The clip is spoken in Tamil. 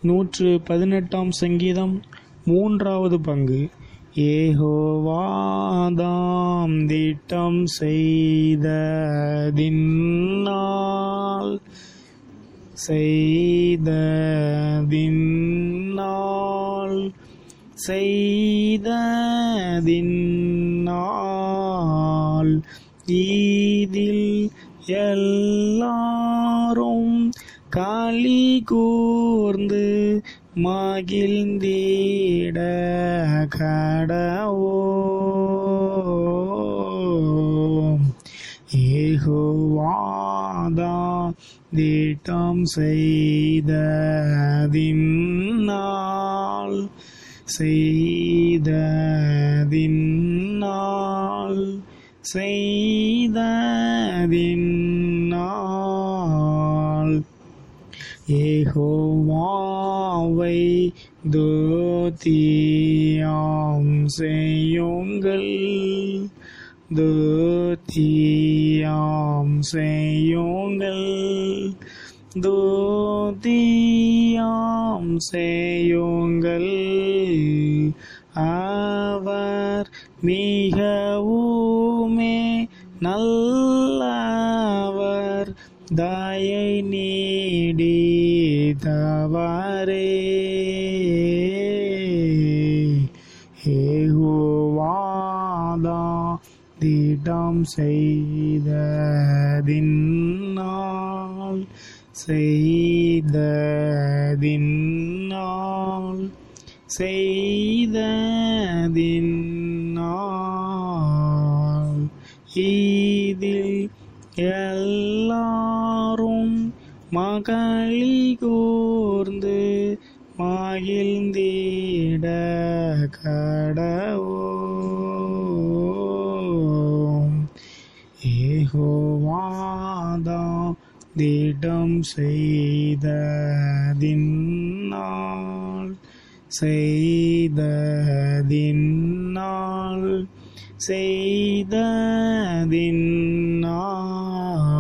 நூற்று பதினெட்டாம் சங்கீதம் மூன்றாவது பங்கு ஏகோவாதாம் திட்டம் செய்ததினால் செய்ததினால் செய்ததினால் ஈதில் எல்லாரும் களி கூர்ந்து மகிழ்ந்திட கடவோம் ஏகுவாதா திட்டம் செய்ததினால் செய்ததினால் செய்ததினால் ஏகோவாவை தோத்தியாம் செய்யுங்கள் தோத்தியாம் செய்யுங்கள் தோத்தியாம் செய்யுங்கள் அவர் மிகவுமே நல்லவர் தயை நீடித்தவரே ஏகுவாதா திடம் செய்ததினால் செய்ததினால் செய்ததினால் இதில் எல்லாரும் மகளி கூர்ந்து மகிழ்ந்திட கடவோம் ஏகோவாதா திடம் செய்ததினால் செய்ததினால் செய்ததினால்